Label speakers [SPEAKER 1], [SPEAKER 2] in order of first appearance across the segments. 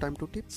[SPEAKER 1] time to tips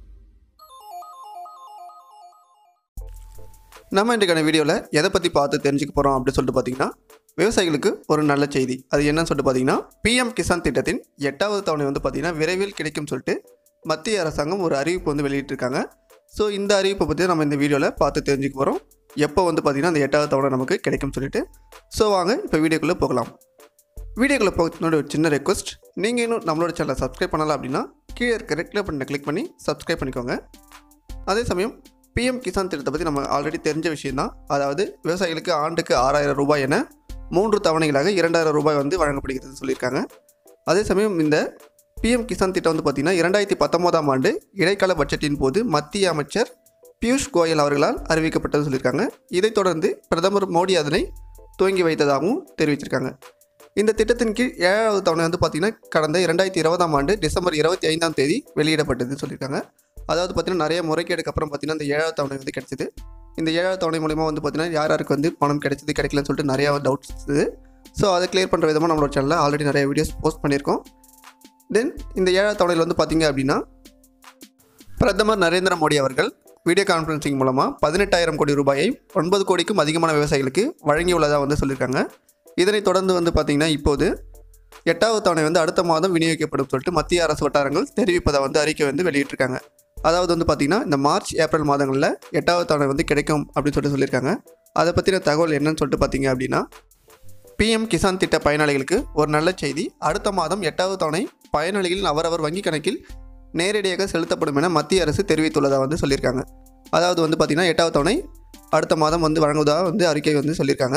[SPEAKER 1] நம்ம இன்றைக்கான வீடியோவில் எதை பற்றி பார்த்து தெரிஞ்சுக்க போகிறோம் அப்படின்னு சொல்லிட்டு பார்த்தீங்கன்னா விவசாயிகளுக்கு ஒரு நல்ல செய்தி அது என்னன்னு சொல்லிட்டு பார்த்தீங்கன்னா பிஎம் கிசான் திட்டத்தின் எட்டாவது தவணை வந்து பார்த்தீங்கன்னா விரைவில் கிடைக்கும் சொல்லிட்டு மத்திய அரசாங்கம் ஒரு அறிவிப்பு வந்து வெளியிட்டிருக்காங்க ஸோ இந்த அறிவிப்பை பற்றி நம்ம இந்த வீடியோவில் பார்த்து தெரிஞ்சுக்க போகிறோம் எப்போ வந்து பார்த்தீங்கன்னா அந்த எட்டாவது தவணை நமக்கு கிடைக்கும் சொல்லிட்டு ஸோ வாங்க இப்போ வீடியோக்குள்ளே போகலாம் வீடியோக்குள்ளே போகிறதுனோட ஒரு சின்ன ரெக்வஸ்ட் நீங்கள் இன்னும் நம்மளோட சேனலை சப்ஸ்கிரைப் பண்ணலாம் அப்படின்னா கீழே இருக்க ரெட் கலர் பட்டனை கிளிக் பண்ணி சப்ஸ்கிரைப் பண்ணிக்கோங்க அதே சமயம் பிஎம் கிசான் திட்டத்தை பற்றி நம்ம ஆல்ரெடி தெரிஞ்ச விஷயம் தான் அதாவது விவசாயிகளுக்கு ஆண்டுக்கு ஆறாயிரம் ரூபாய் என மூன்று தவணைகளாக இரண்டாயிரம் ரூபாய் வந்து வழங்கப்படுகிறதுன்னு சொல்லியிருக்காங்க அதே சமயம் இந்த பிஎம் கிசான் திட்டம் வந்து பார்த்திங்கன்னா இரண்டாயிரத்தி பத்தொம்போதாம் ஆண்டு இடைக்கால பட்ஜெட்டின் போது மத்திய அமைச்சர் பியூஷ் கோயல் அவர்களால் அறிவிக்கப்பட்டது சொல்லியிருக்காங்க இதைத் தொடர்ந்து பிரதமர் மோடி அதனை துவங்கி வைத்ததாகவும் தெரிவிச்சிருக்காங்க இந்த திட்டத்தின் கீழ் ஏழாவது தவணை வந்து பார்த்திங்கன்னா கடந்த இரண்டாயிரத்தி இருபதாம் ஆண்டு டிசம்பர் இருபத்தி ஐந்தாம் தேதி வெளியிடப்பட்டதுன்னு சொல்லியிருக்காங்க அதாவது பார்த்திங்கன்னா நிறைய முறைகேடுக்கு அப்புறம் பார்த்திங்கன்னா இந்த ஏழாவது தவணை வந்து கிடைச்சிது இந்த ஏழாவது தவணை மூலிமா வந்து பார்த்திங்கன்னா யார் யாருக்கு வந்து பணம் கிடைச்சது கிடைக்கலன்னு சொல்லிட்டு நிறையா டவுட்ஸ் இருந்தது ஸோ அதை கிளியர் பண்ணுற விதமாக நம்மளோட சேனலில் ஆல்ரெடி நிறைய வீடியோஸ் போஸ்ட் பண்ணியிருக்கோம் தென் இந்த ஏழாவது தவணையில் வந்து பார்த்திங்க அப்படின்னா பிரதமர் நரேந்திர மோடி அவர்கள் வீடியோ கான்ஃபரன்சிங் மூலமாக பதினெட்டாயிரம் கோடி ரூபாயை ஒன்பது கோடிக்கும் அதிகமான விவசாயிகளுக்கு வழங்கியுள்ளதாக வந்து சொல்லியிருக்காங்க இதனைத் தொடர்ந்து வந்து பார்த்திங்கன்னா இப்போது எட்டாவது தவணை வந்து அடுத்த மாதம் விநியோகிக்கப்படும் சொல்லிட்டு மத்திய அரசு வட்டாரங்கள் தெரிவிப்பதை வந்து அறிக்கை வந்து வெளியிட்டிருக்காங்க அதாவது வந்து பார்த்திங்கன்னா இந்த மார்ச் ஏப்ரல் மாதங்களில் எட்டாவது தவணை வந்து கிடைக்கும் அப்படின்னு சொல்லிட்டு சொல்லியிருக்காங்க அதை பற்றின தகவல் என்னன்னு சொல்லிட்டு பார்த்தீங்க அப்படின்னா பிஎம் கிசான் திட்ட பயனாளிகளுக்கு ஒரு நல்ல செய்தி அடுத்த மாதம் எட்டாவது தவணை பயனாளிகளின் அவரவர் வங்கி கணக்கில் நேரடியாக செலுத்தப்படும் என மத்திய அரசு தெரிவித்துள்ளதாக வந்து சொல்லியிருக்காங்க அதாவது வந்து பார்த்திங்கன்னா எட்டாவது தவணை அடுத்த மாதம் வந்து வழங்குவதாக வந்து அறிக்கை வந்து சொல்லியிருக்காங்க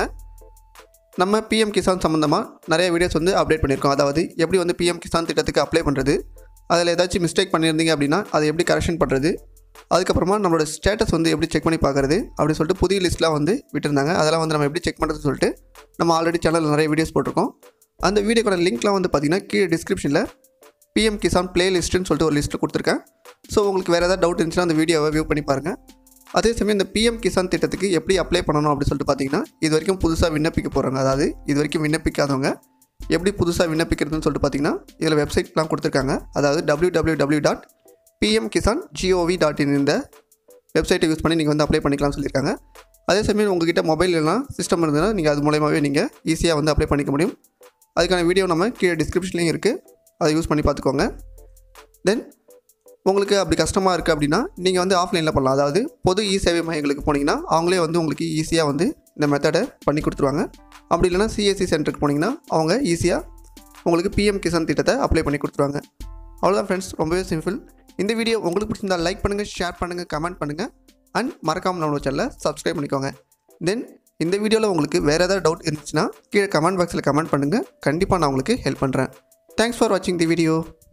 [SPEAKER 1] நம்ம பிஎம் கிசான் சம்மந்தமாக நிறைய வீடியோஸ் வந்து அப்டேட் பண்ணியிருக்கோம் அதாவது எப்படி வந்து பிஎம் கிசான் திட்டத்துக்கு அப்ளை பண்ணுறது அதில் ஏதாச்சும் மிஸ்டேக் பண்ணியிருந்தீங்க அப்படின்னா அதை எப்படி கரெக்ஷன் பண்ணுறது அதுக்கப்புறமா நம்மளோட ஸ்டேட்டஸ் வந்து எப்படி செக் பண்ணி பார்க்குறது அப்படின்னு சொல்லிட்டு புதிய லிஸ்ட்லாம் வந்து விட்டுருந்தாங்க அதெல்லாம் வந்து நம்ம எப்படி செக் பண்ணுறதுன்னு சொல்லிட்டு நம்ம ஆல்ரெடி சேனலில் நிறைய வீடியோஸ் போட்டிருக்கோம் அந்த வீடியோக்கான லிங்க்லாம் வந்து பார்த்திங்கன்னா கீழே டிஸ்கிரிப்ஷனில் பிஎம் கிசான் ப்ளே லிஸ்ட்டுன்னு சொல்லிட்டு ஒரு லிஸ்ட்டு கொடுத்துருக்கேன் ஸோ உங்களுக்கு வேறு ஏதாவது டவுட் இருந்துச்சுன்னா அந்த வீடியோவை வியூ பண்ணி பாருங்கள் அதே சமயம் இந்த பிஎம் கிசான் திட்டத்துக்கு எப்படி அப்ளை பண்ணணும் அப்படின்னு சொல்லிட்டு பார்த்தீங்கன்னா இது வரைக்கும் புதுசாக விண்ணப்பிக்க போகிறாங்க அதாவது இது வரைக்கும் விண்ணப்பிக்காதவங்க எப்படி புதுசாக விண்ணப்பிக்கிறதுன்னு சொல்லிட்டு பார்த்தீங்கன்னா இதில் வெப்சைட்லாம் கொடுத்துருக்காங்க அதாவது W W W dot PM Kisan gov dot in இந்த வெப்சைட்டை யூஸ் பண்ணி நீங்கள் வந்து அப்ளை பண்ணிக்கலாம்னு சொல்லியிருக்காங்க அதே சமயம் உங்ககிட்ட மொபைல் இல்லைனா சிஸ்டம் இருந்ததுன்னா நீங்கள் அது மூலயமாவே நீங்கள் ஈஸியாக வந்து அப்ளை பண்ணிக்க முடியும் அதுக்கான வீடியோ நம்ம கீழே டிஸ்கிரிப்ஷன்லேயும் இருக்குது அதை யூஸ் பண்ணி பார்த்துக்கோங்க தென் உங்களுக்கு அப்படி கஷ்டமாக இருக்குது அப்படின்னா நீங்கள் வந்து ஆஃப்லைனில் பண்ணலாம் அதாவது பொது இ சேவை மையங்களுக்கு போனீங்கன்னா அவங்களே வந்து உங்களுக்கு ஈஸியாக வந்து இந்த மெத்தடை பண்ணி கொடுத்துருவாங்க அப்படி இல்லைனா சிஎஸ்சி சென்டருக்கு போனீங்கன்னா அவங்க ஈஸியாக உங்களுக்கு பிஎம் கிசான் திட்டத்தை அப்ளை பண்ணி கொடுத்துருவாங்க அவ்வளோதான் ஃப்ரெண்ட்ஸ் ரொம்பவே சிம்பிள் இந்த வீடியோ உங்களுக்கு பிடிச்சிருந்தா லைக் பண்ணுங்கள் ஷேர் பண்ணுங்கள் கமெண்ட் பண்ணுங்கள் அண்ட் மறக்காமல் நம்மளோட சேனலை சப்ஸ்கிரைப் பண்ணிக்கோங்க தென் இந்த வீடியோவில் உங்களுக்கு வேறு ஏதாவது டவுட் இருந்துச்சுன்னா கீழே கமெண்ட் பாக்ஸில் கமெண்ட் பண்ணுங்கள் கண்டிப்பாக நான் உங்களுக்கு ஹெல்ப் பண்ணுறேன் தேங்க்ஸ் ஃபார் வாட்சிங் தி வீடியோ